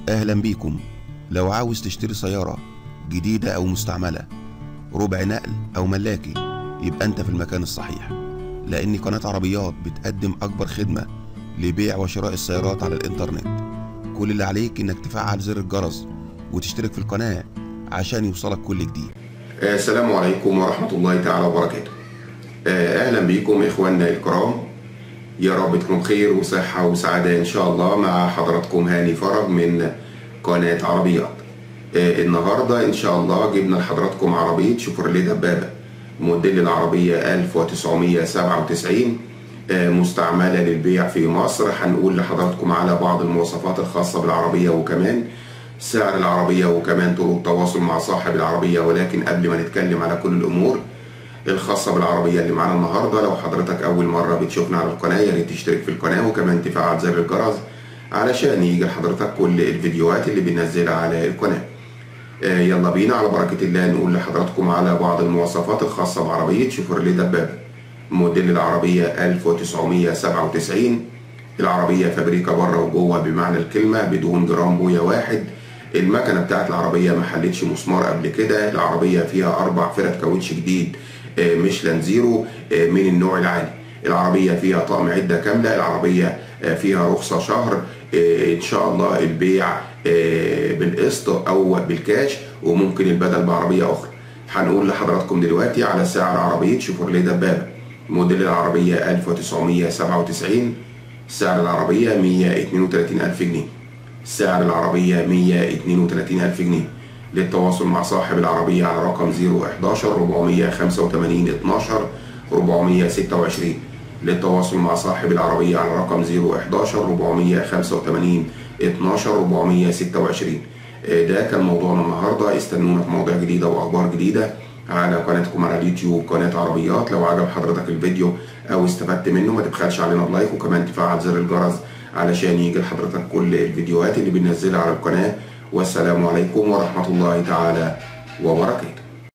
أهلا بيكم لو عاوز تشتري سيارة جديدة أو مستعملة ربع نقل أو ملاكي يبقى أنت في المكان الصحيح لأن قناة عربيات بتقدم أكبر خدمة لبيع وشراء السيارات على الإنترنت كل اللي عليك إنك تفعل زر الجرس وتشترك في القناة عشان يوصلك كل جديد السلام عليكم ورحمة الله تعالى وبركاته آه، أهلا بكم إخواننا الكرام يا رب تكونوا بخير وصحة وسعادة إن شاء الله مع حضراتكم هاني فرج من قناة عربيات آه، النهاردة إن شاء الله جبنا لحضراتكم عربية شيفروليه دبابة موديل العربية 1997 آه، مستعملة للبيع في مصر هنقول لحضراتكم على بعض المواصفات الخاصة بالعربية وكمان سعر العربية وكمان طرق التواصل مع صاحب العربية ولكن قبل ما نتكلم على كل الأمور الخاصة بالعربية اللي معانا النهاردة لو حضرتك أول مرة بتشوفنا على القناة يا ريت تشترك في القناة وكمان تفعل زر الجرس علشان يجي لحضرتك كل الفيديوهات اللي بننزلها على القناة آه، يلا بينا على بركة الله نقول لحضراتكم على بعض المواصفات الخاصة بعربية شيفروليه دبابة موديل العربية 1997 العربية فابريكا بره وجوه بمعنى الكلمة بدون جرام بويا واحد المكنة بتاعت العربية ما حلتش مسمار قبل كده العربية فيها أربع فرد كاوتش جديد آه، ميشلان زيرو آه، من النوع العالي العربية فيها طقم عدة كاملة العربية آه، فيها رخصة شهر آه، إن شاء الله البيع آه، بالقسط أو بالكاش وممكن البدل بعربية أخرى هنقول لحضراتكم دلوقتي على سعر عربية شيفروليه دبابة موديل العربية 1997 سعر العربية 132 ألف جنيه سعر العربية 132 ألف جنيه للتواصل مع صاحب العربية على رقم 011 485 12 426 للتواصل مع صاحب العربية على رقم 011 485 12 426 آه، ده كان موضوعنا النهارده استنونا في مواضيع جديدة وأخبار جديدة على قناتكم على اليوتيوب قناة عربيات لو عجب حضرتك الفيديو أو استفدت منه ما تبخلش علينا اللايك وكمان تفعل زر الجرس علشان يجي لحضرتك كل الفيديوهات اللي بننزلها على القناة والسلام عليكم ورحمة الله تعالى وبركاته